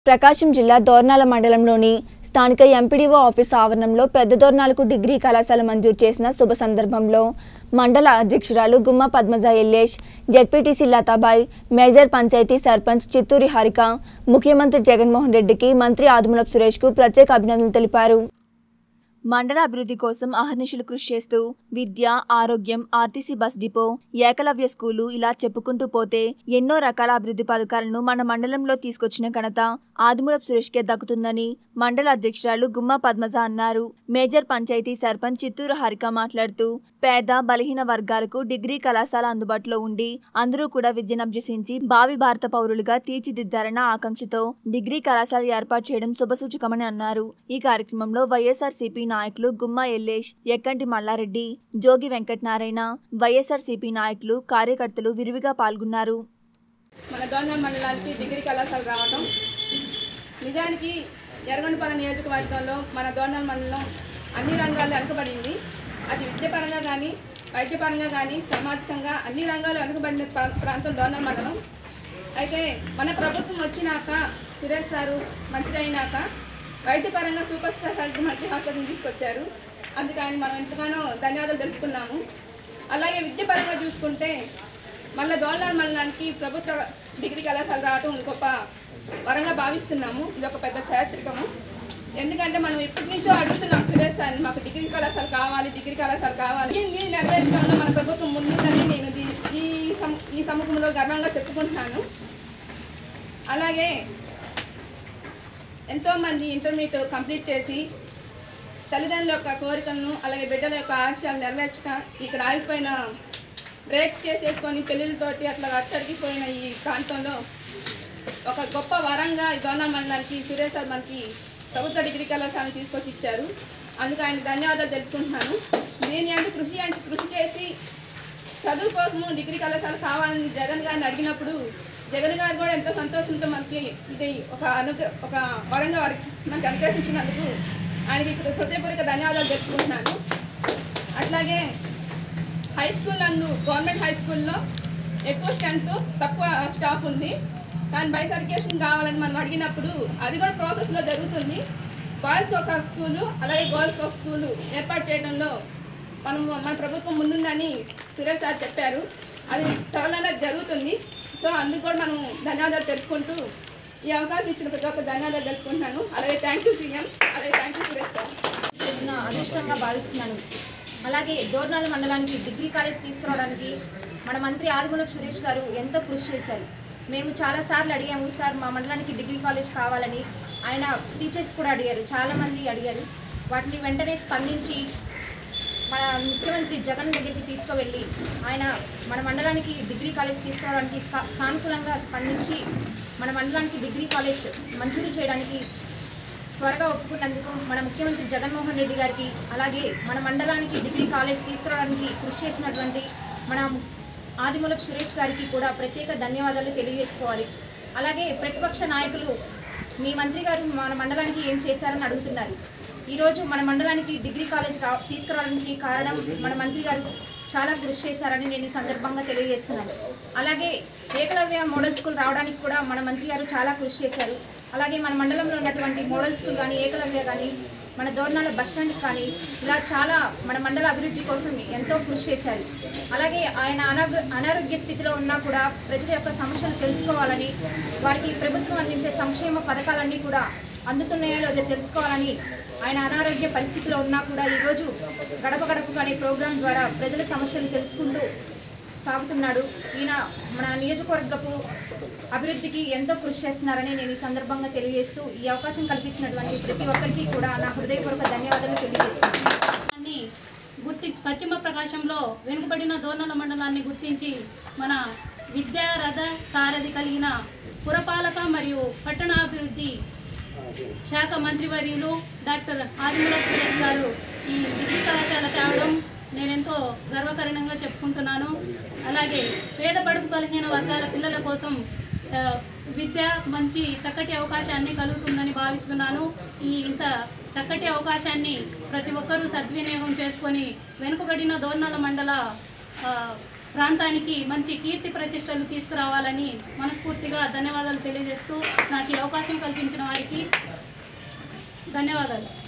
ప్రకాశం జిల్లా దోర్నాల మండలంలోని స్థానిక ఎంపీడీఓ ఆఫీస్ ఆవరణంలో పెద్ద దోర్నాలకు డిగ్రీ కళాశాల మంజూరు చేసిన శుభ సందర్భంలో మండల అధ్యక్షురాలు గుమ్మ పద్మజ ఎల్లేష్ జెడ్పీటీసీ లతాబాయ్ మేజర్ పంచాయతీ సర్పంచ్ చిత్తూరి హారిక ముఖ్యమంత్రి జగన్మోహన్ రెడ్డికి మంత్రి ఆదిమూలపు సురేష్కు ప్రత్యేక అభినందనలు తెలిపారు మండల అభివృద్ధి కోసం అహర్నిశలు కృషి చేస్తూ విద్య ఆరోగ్యం RTC bus depot Ekalavya school ఇలా చెప్పుకుంటూ పోతే ఎన్నో రకాల అభివృద్ధి పథకాలను మన మండలంలో తీసుకొచ్చిన ఘనత ఆదిమూలపు సురేష్కే దక్కుతుందని మండల అధ్యక్షురాలు గుమ్మ పద్మజ అన్నారు మేజర్ పంచాయతీ సర్పంచ్ చిత్తూరు హారిక మాట్లాడుతూ పేద బలహీన వర్గాలకు డిగ్రీ కళాశాల అందుబాటులో ఉండి అందరూ కూడా విద్యను అభ్యసించి భావి భారత పౌరులుగా తీర్చిదిద్దారన్న ఆకాంక్షతో డిగ్రీ కళాశాల ఏర్పాటు చేయడం శుభసూచకమని అన్నారు ఈ కార్యక్రమంలో వైఎస్ఆర్ సిపి నాయకులు గుమ్మ ఎల్లేష్ ఎక్కంటి మల్లారెడ్డి జోగి వెంకటనారాయణ వైఎస్ఆర్ సిపి నాయకులు కార్యకర్తలు విరివిగా పాల్గొన్నారు మన దోర్నల్ మండలానికి డిగ్రీ కళాశాల రావటం నిజానికి ఎర్రగొండపాలెం నియోజకవర్గంలో మన దోర్నల్ మండలం అన్ని రంగాల్లో వెనుకబడింది అది విద్యపరంగా కానీ వైద్యపరంగా కానీ సామాజికంగా అన్ని రంగాలు వెనుకబడిన ప్రా- ప్రాంతం దోర్నల్ మండలం అయితే మన ప్రభుత్వం వచ్చినాక సురేష్ సారు మంత్రి అయినాక వైద్యపరంగా సూపర్ స్పెషాలిటీ మల్టీ హాస్పిటల్ తీసుకొచ్చారు అందుకని మనం ఎంతగానో ధన్యవాదాలు తెలుపుకున్నాము అలాగే విద్యపరంగా చూసుకుంటే మళ్ళీ దోళ్ళాడు మండలానికి ప్రభుత్వ డిగ్రీ కళాశాల రావడం గొప్ప వరంగా భావిస్తున్నాము ఇది ఒక పెద్ద చారిత్రకము ఎందుకంటే మనం ఎప్పటి నుంచో అడుగుతున్నాం సురేష్ సార్ని మాకు డిగ్రీ కళాశాల కావాలి డిగ్రీ కళాశాల కావాలి దీన్ని నెరవేర్చడంలో మన ప్రభుత్వం ముందుందని నేను దీ- ఈ సం ఈ సముఖంలో గర్వంగా చెప్పుకుంటున్నాను అలాగే ఎంతోమంది ఇంటర్మీడియట్ కంప్లీట్ చేసి తల్లిదండ్రుల యొక్క కోరికలను అలాగే బిడ్డల యొక్క ఆశయాలు నెరవేర్చక ఇక్కడ ఆగిపోయిన బ్రేక్ చేసేసుకొని పెళ్ళిళ్ళతోటి అట్లా అట్టడిగిపోయిన ఈ ప్రాంతంలో ఒక గొప్ప వరంగా ఈ దోనా మండలానికి సురేష్ సార్ మనకి ప్రభుత్వ డిగ్రీ కళాశాలను తీసుకొచ్చి ఇచ్చారు అందుకు ఆయన ధన్యవాదాలు తెలుపుకుంటున్నాను నేను ఎంత కృషి అంటే కృషి చేసి చదువు కోసము డిగ్రీ కళాశాల కావాలని జగన్ గారిని అడిగినప్పుడు జగన్ గారు కూడా ఎంతో సంతోషంతో మనకి ఇది ఒక అనుగ్ర ఒక వరంగా వారికి మనకి అనుగ్రహించినందుకు ఆయనకి ఇక్కడ హృదయపూర్వక ధన్యవాదాలు తెలుపుకుంటున్నాను అట్లాగే హై స్కూల్ అందు గవర్నమెంట్ హై స్కూల్లో ఎక్కువ స్ట్రెంత్ తక్కువ స్టాఫ్ ఉంది కానీ బైసర్కేషన్ కావాలని మనం అడిగినప్పుడు అది కూడా ప్రాసెస్లో జరుగుతుంది బాయ్స్కి ఒక స్కూలు అలాగే గర్ల్స్కి ఒక స్కూలు ఏర్పాటు చేయడంలో మనం మన ప్రభుత్వం ముందుందని సురేష్ సార్ చెప్పారు అది త్వరలోనే జరుగుతుంది సో అందుకు కూడా మనం ధన్యవాదాలు తెలుపుకుంటూ ఈ అవకాశం ఇచ్చిన ప్రతి ఒక్క ధన్యవాదాలు తెలుపుకుంటున్నాను అలాగే థ్యాంక్ యూ సీఎం అలాగే థ్యాంక్ యూ సురేష్ సార్ నా అదృష్టంగా భావిస్తున్నాను అలాగే దోర్నాల మండలానికి డిగ్రీ కాలేజ్ తీసుకురావడానికి మన మంత్రి ఆదిమూలపు సురేష్ గారు ఎంతో కృషి చేశారు మేము చాలాసార్లు అడిగాము సార్ మా మండలానికి డిగ్రీ కాలేజ్ కావాలని ఆయన టీచర్స్ కూడా అడిగారు చాలామంది అడిగారు వాటిని వెంటనే స్పందించి మన ముఖ్యమంత్రి జగన్ దగ్గరికి తీసుకువెళ్ళి ఆయన మన మండలానికి డిగ్రీ కాలేజ్ తీసుకురావడానికి సా- సానుకూలంగా స్పందించి మన మండలానికి డిగ్రీ కాలేజ్ మంజూరు చేయడానికి త్వరగా ఒప్పుకున్నందుకు మన ముఖ్యమంత్రి జగన్మోహన్ రెడ్డి గారికి అలాగే మన మండలానికి డిగ్రీ కాలేజ్ తీసుకురావడానికి కృషి చేసినటువంటి మన ఆదిమూలపు సురేష్ గారికి కూడా ప్రత్యేక ధన్యవాదాలు తెలియజేసుకోవాలి అలాగే ప్రతిపక్ష నాయకులు మీ మంత్రి గారు మన మండలానికి ఏం చేశారని అడుగుతున్నారు ఈరోజు మన మండలానికి డిగ్రీ కాలేజ్ రా తీసుకురావడానికి కారణం మన మంత్రి గారు చాలా కృషి చేశారని నేను ఈ సందర్భంగా తెలియజేస్తున్నాను అలాగే ఏకలవ్య మోడల్ స్కూల్ రావడానికి కూడా మన మంత్రి గారు చాలా కృషి చేశారు అలాగే మన మండలంలో ఉన్నటువంటి మోడల్ స్కూల్ కానీ ఏకలవ్య కానీ మన దోర్నాల బస్ స్టాండ్ కానీ ఇలా చాలా మన మండల అభివృద్ధి కోసం ఎంతో కృషి చేశారు అలాగే ఆయన అనాగ అనారోగ్య స్థితిలో ఉన్నా కూడా ప్రజల యొక్క సమస్యలు తెలుసుకోవాలని వారికి ప్రభుత్వం అందించే సంక్షేమ పథకాలన్నీ కూడా అందుతున్నాయో లేదో తెలుసుకోవాలని ఆయన అనారోగ్య పరిస్థితిలో ఉన్నా కూడా ఈరోజు గడప గడపకు అనే ప్రోగ్రాం ద్వారా ప్రజల సమస్యలు తెలుసుకుంటూ సాగుతున్నాడు ఈయన మన నియోజకవర్గపు అభివృద్ధికి ఎంతో కృషి చేస్తున్నారని నేను ఈ సందర్భంగా తెలియజేస్తూ ఈ అవకాశం కల్పించినటువంటి ప్రతి ఒక్కరికి కూడా నా హృదయపూర్వక ధన్యవాదాలు తెలియజేస్తున్నాను మండలాన్ని గుర్తి పశ్చిమ ప్రకాశంలో వెనుకబడిన దోర్నల మండలాన్ని గుర్తించి మన విద్యా రథ సారథి కలిగిన పురపాలక మరియు పట్టణాభివృద్ధి శాఖ మంత్రివర్యులు డాక్టర్ ఆదిమూల సురేష్ గారు ఈ డిగ్రీ కళాశాల తేవడం నేనెంతో గర్వకారణంగా చెప్పుకుంటున్నాను అలాగే పేద బడుగు బలహీన వర్గాల పిల్లల కోసం ఆ, విద్య మంచి చక్కటి అవకాశాన్ని కలుగుతుందని భావిస్తున్నాను ఈ ఇంత చక్కటి అవకాశాన్ని ప్రతి ఒక్కరూ సద్వినియోగం చేసుకొని వెనుకబడిన దోర్నాల మండల ఆ, ప్రాంతానికి మంచి కీర్తి ప్రతిష్టలు తీసుకురావాలని మనస్ఫూర్తిగా ధన్యవాదాలు తెలియజేస్తూ నాకు ఈ అవకాశం కల్పించిన వారికి ధన్యవాదాలు